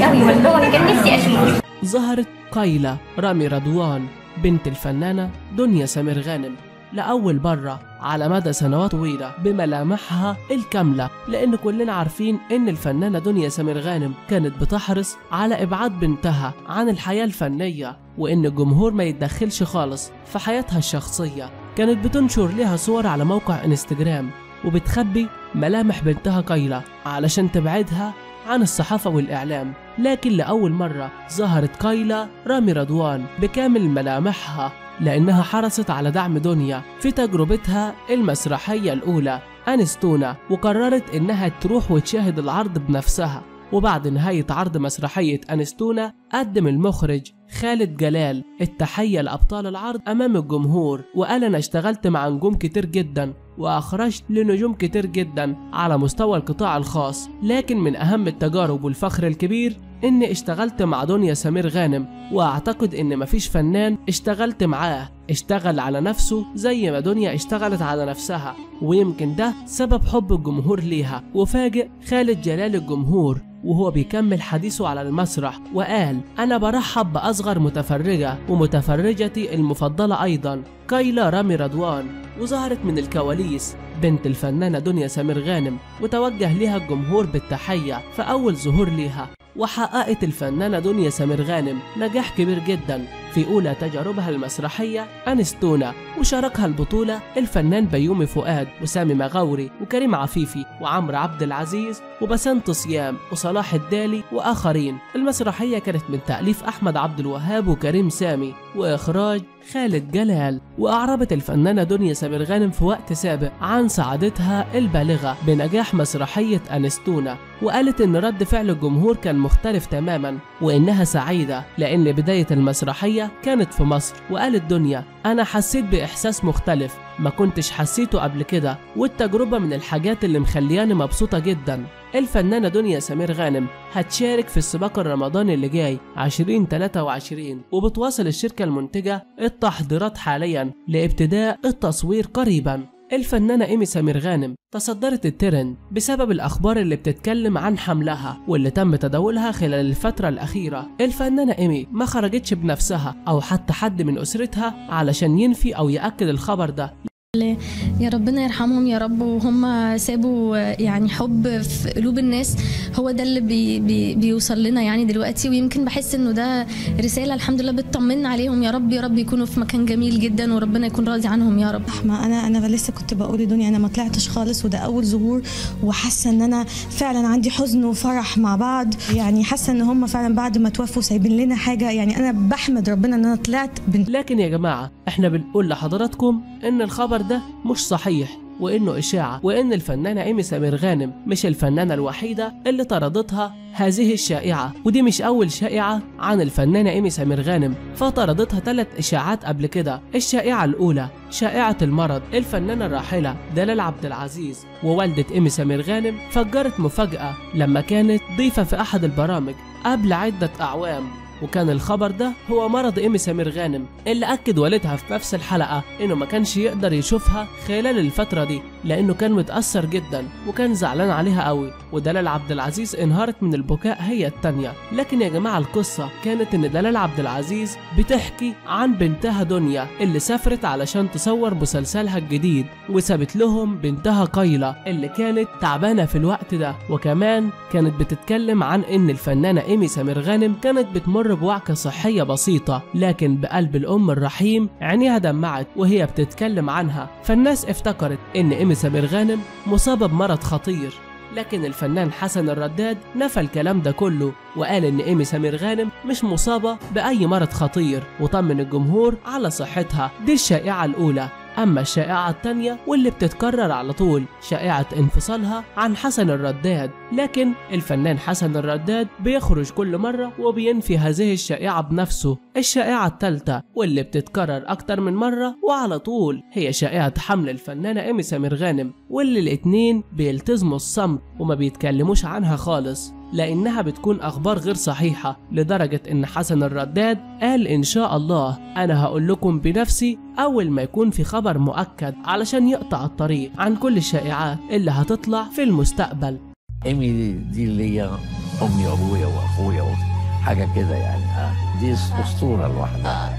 قوي والله كان نفسي اشوفه ظهرت قايلة رامي رضوان بنت الفنانة دنيا سمير غانم لأول مرة على مدى سنوات طويلة بملامحها الكاملة لأن كلنا عارفين إن الفنانة دنيا سمير غانم كانت بتحرص على إبعاد بنتها عن الحياة الفنية وإن الجمهور ما يتدخلش خالص في حياتها الشخصية كانت بتنشر لها صور على موقع انستجرام وبتخبي ملامح بنتها قايلة علشان تبعدها عن الصحافة والإعلام لكن لأول مرة ظهرت قايلة رامي رضوان بكامل ملامحها لأنها حرصت على دعم دنيا في تجربتها المسرحية الأولى أنستونا وقررت إنها تروح وتشاهد العرض بنفسها وبعد نهاية عرض مسرحية أنستونا قدم المخرج خالد جلال التحية لأبطال العرض أمام الجمهور وقال أنا اشتغلت مع نجوم كتير جدا وأخرجت لنجوم كتير جدا على مستوى القطاع الخاص لكن من أهم التجارب والفخر الكبير إني اشتغلت مع دنيا سمير غانم وأعتقد إن مفيش فنان اشتغلت معاه اشتغل على نفسه زي ما دنيا اشتغلت على نفسها ويمكن ده سبب حب الجمهور ليها وفاجئ خالد جلال الجمهور وهو بيكمل حديثه على المسرح وقال أنا برحب بأصغر متفرجة ومتفرجتي المفضلة أيضا كايلا رامي رضوان وظهرت من الكواليس بنت الفنانة دنيا سمير غانم وتوجه لها الجمهور بالتحية في أول ظهور ليها وحققت الفنانة دنيا سمير غانم نجاح كبير جدا في أولى تجاربها المسرحية أنستونا وشاركها البطولة الفنان بيومي فؤاد وسامي مغاوري وكريم عفيفي وعمرو عبد العزيز وبسنت صيام وصلاح الدالي وآخرين المسرحية كانت من تأليف أحمد عبد الوهاب وكريم سامي وإخراج خالد جلال وأعربت الفنانة دنيا سمير غانم في وقت سابق عن سعادتها البالغة بنجاح مسرحية أنستونا وقالت إن رد فعل الجمهور كان مختلف تماما وإنها سعيدة لأن بداية المسرحية كانت في مصر وقالت دنيا أنا حسيت بإحساس مختلف ما كنتش حسيته قبل كده والتجربة من الحاجات اللي مخلياني مبسوطة جدا الفنانة دنيا سمير غانم هتشارك في السباق الرمضاني اللي جاي 2023 وبتواصل الشركة المنتجة التحضيرات حاليا لابتداء التصوير قريبا الفنانة إيمي سمير غانم تصدرت الترند بسبب الأخبار اللي بتتكلم عن حملها واللي تم تداولها خلال الفترة الأخيرة الفنانة إيمي ما خرجتش بنفسها أو حتى حد من أسرتها علشان ينفي أو يأكد الخبر ده يا ربنا يرحمهم يا رب وهم سابوا يعني حب في قلوب الناس هو ده اللي بي بي بيوصل لنا يعني دلوقتي ويمكن بحس انه ده رساله الحمد لله بتطمنا عليهم يا رب يا رب يكونوا في مكان جميل جدا وربنا يكون راضي عنهم يا رب ما انا انا لسه كنت بقول لدنيا انا ما طلعتش خالص وده اول ظهور وحاسه ان انا فعلا عندي حزن وفرح مع بعض يعني حاسه ان هم فعلا بعد ما توفوا سايبين لنا حاجه يعني انا بحمد ربنا ان انا طلعت بنت لكن يا جماعة احنا بنقول لحضراتكم ان الخبر ده مش صحيح وانه اشاعة وان الفنانة ايمي سمير غانم مش الفنانة الوحيدة اللي طردتها هذه الشائعة ودي مش اول شائعة عن الفنانة ايمي سمير غانم فطردتها ثلاث اشاعات قبل كده الشائعة الاولى شائعة المرض الفنانة الراحلة دلال عبد العزيز ووالدة ايمي سمير غانم فجرت مفاجأة لما كانت ضيفة في احد البرامج قبل عدة اعوام وكان الخبر ده هو مرض ايمي سمير غانم اللي اكد والدها في نفس الحلقه انه ما كانش يقدر يشوفها خلال الفتره دي لانه كان متاثر جدا وكان زعلان عليها قوي ودلال عبد العزيز انهارت من البكاء هي التانية لكن يا جماعه القصه كانت ان دلال عبد العزيز بتحكي عن بنتها دنيا اللي سافرت علشان تصور مسلسلها الجديد وسابت لهم بنتها قايله اللي كانت تعبانه في الوقت ده وكمان كانت بتتكلم عن ان الفنانه ايمي سمير غانم كانت بتمر بتمر بوعكة صحية بسيطة لكن بقلب الأم الرحيم عينيها دمعت وهي بتتكلم عنها فالناس افتكرت إن إيمي سمير غانم مصابة بمرض خطير لكن الفنان حسن الرداد نفى الكلام ده كله وقال إن إيمي سمير غانم مش مصابة بأي مرض خطير وطمن الجمهور على صحتها دي الشائعة الأولى أما الشائعة التانية واللي بتتكرر على طول شائعة انفصالها عن حسن الرداد لكن الفنان حسن الرداد بيخرج كل مرة وبينفي هذه الشائعة بنفسه الشائعة التالتة واللي بتتكرر أكتر من مرة وعلى طول هي شائعة حمل الفنانة إيمي سمير غانم واللي الاتنين بيلتزموا الصمت وما بيتكلموش عنها خالص لأنها بتكون أخبار غير صحيحة لدرجة إن حسن الرداد قال إن شاء الله أنا هقول لكم بنفسي أول ما يكون في خبر مؤكد علشان يقطع الطريق عن كل الشائعات اللي هتطلع في المستقبل ايمي دي اللي هي امي وابويا واخويا واختي حاجه كده يعني آه. دي اسطوره لوحدها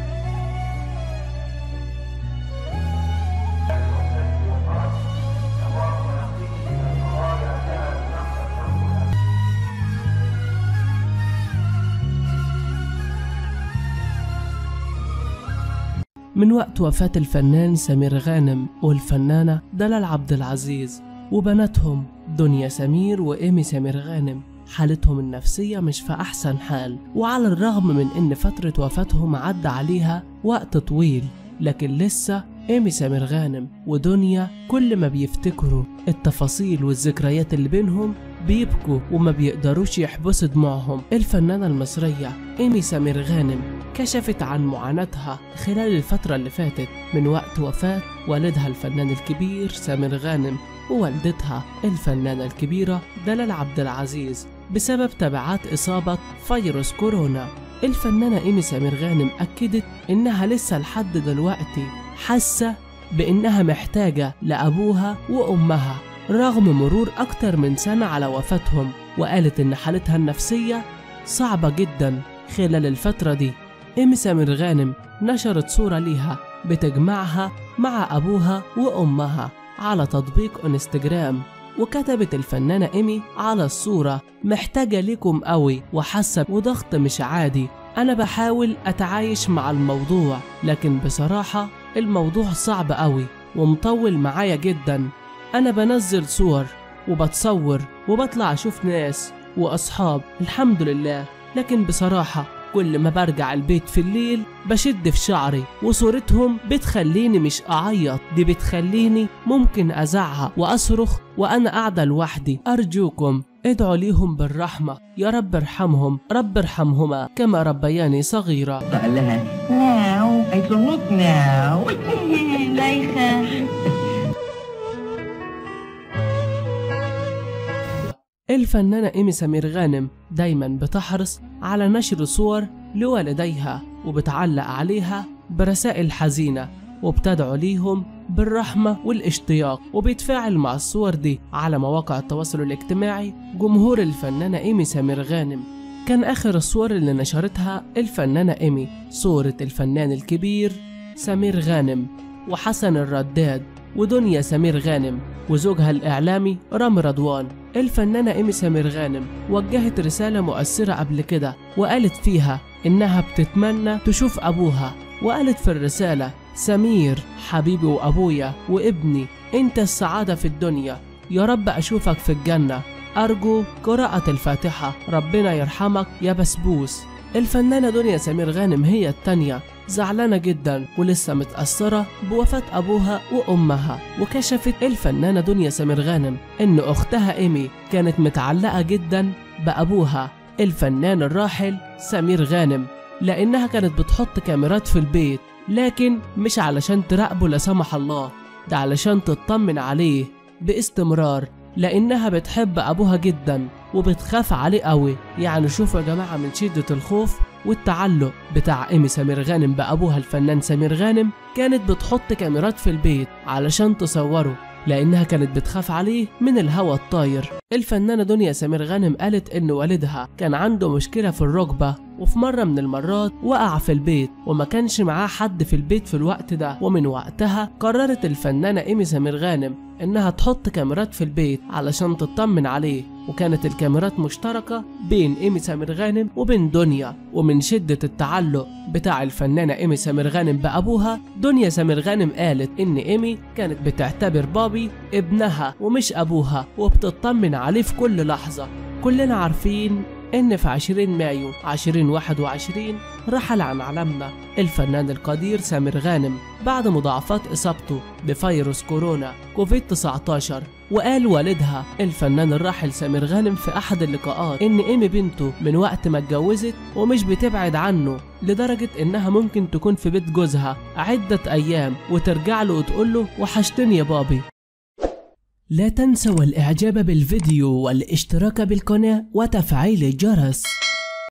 من وقت وفاة الفنان سمير غانم والفنانة دلال عبد العزيز وبناتهم دنيا سمير وإيمي سمير غانم حالتهم النفسية مش في أحسن حال وعلى الرغم من إن فترة وفاتهم عدى عليها وقت طويل لكن لسه إيمي سمير غانم ودنيا كل ما بيفتكروا التفاصيل والذكريات اللي بينهم بيبكوا وما بيقدروش يحبسوا دموعهم الفنانة المصرية إيمي سمير غانم كشفت عن معاناتها خلال الفترة اللي فاتت من وقت وفاة والدها الفنان الكبير سمير غانم ووالدتها الفنانة الكبيرة دلال عبد العزيز بسبب تبعات إصابة فيروس كورونا الفنانة إيمي سمير غانم أكدت إنها لسه لحد دلوقتي حاسة بإنها محتاجة لأبوها وأمها رغم مرور أكتر من سنة على وفاتهم وقالت إن حالتها النفسية صعبة جدا خلال الفترة دي إيمي سمير غانم نشرت صورة ليها بتجمعها مع أبوها وأمها على تطبيق انستجرام وكتبت الفنانة إيمي على الصورة محتاجة ليكم قوي وحاسة وضغط مش عادي أنا بحاول أتعايش مع الموضوع لكن بصراحة الموضوع صعب قوي ومطول معايا جدا أنا بنزل صور وبتصور وبطلع أشوف ناس وأصحاب الحمد لله لكن بصراحة كل ما برجع البيت في الليل بشد في شعري وصورتهم بتخليني مش أعيط دي بتخليني ممكن أزعق وأصرخ وأنا قاعدة لوحدي أرجوكم ادعوا ليهم بالرحمة يا رب ارحمهم رب ارحمهما كما ربياني صغيرة قال لها ناو قالت له نوت ناو بايخة الفنانة إيمي سمير غانم دايما بتحرص على نشر صور لوالديها وبتعلق عليها برسائل حزينة وبتدعو ليهم بالرحمة والاشتياق وبيتفاعل مع الصور دي على مواقع التواصل الاجتماعي جمهور الفنانة إيمي سمير غانم كان آخر الصور اللي نشرتها الفنانة إيمي صورة الفنان الكبير سمير غانم وحسن الرداد ودنيا سمير غانم وزوجها الإعلامي رامي رضوان الفنانة إيمي سمير غانم وجهت رسالة مؤثرة قبل كده وقالت فيها إنها بتتمنى تشوف أبوها وقالت في الرسالة سمير حبيبي وأبويا وابني أنت السعادة في الدنيا يا رب أشوفك في الجنة أرجو قراءة الفاتحة ربنا يرحمك يا بسبوس الفنانة دنيا سمير غانم هي التانية زعلانة جدا ولسه متأثرة بوفاة أبوها وأمها وكشفت الفنانة دنيا سمير غانم إن أختها إيمي كانت متعلقة جدا بأبوها الفنان الراحل سمير غانم لأنها كانت بتحط كاميرات في البيت لكن مش علشان تراقبه لا سمح الله ده علشان تطمن عليه باستمرار لأنها بتحب أبوها جدا وبتخاف عليه قوي يعني شوفوا يا جماعة من شدة الخوف والتعلق بتاع إيمي سمير غانم بأبوها الفنان سمير غانم كانت بتحط كاميرات في البيت علشان تصوره لأنها كانت بتخاف عليه من الهوا الطاير الفنانة دنيا سمير غانم قالت إن والدها كان عنده مشكلة في الركبة وفي مرة من المرات وقع في البيت وما كانش معاه حد في البيت في الوقت ده ومن وقتها قررت الفنانة إيمي سمير غانم إنها تحط كاميرات في البيت علشان تطمن عليه وكانت الكاميرات مشتركة بين إيمي سمير غانم وبين دنيا ومن شدة التعلق بتاع الفنانة إيمي سمير غانم بأبوها دنيا سمير غانم قالت إن إيمي كانت بتعتبر بابي ابنها ومش أبوها وبتطمن عليه في كل لحظة كلنا عارفين إن في 20 مايو 2021 رحل عن عالمنا الفنان القدير سامر غانم بعد مضاعفات إصابته بفيروس كورونا كوفيد 19 وقال والدها الفنان الراحل سامر غانم في أحد اللقاءات إن إيمي بنته من وقت ما اتجوزت ومش بتبعد عنه لدرجة إنها ممكن تكون في بيت جوزها عدة أيام وترجع له وتقول له وحشتني يا بابي لا تنسوا الإعجاب بالفيديو والاشتراك بالقناة وتفعيل الجرس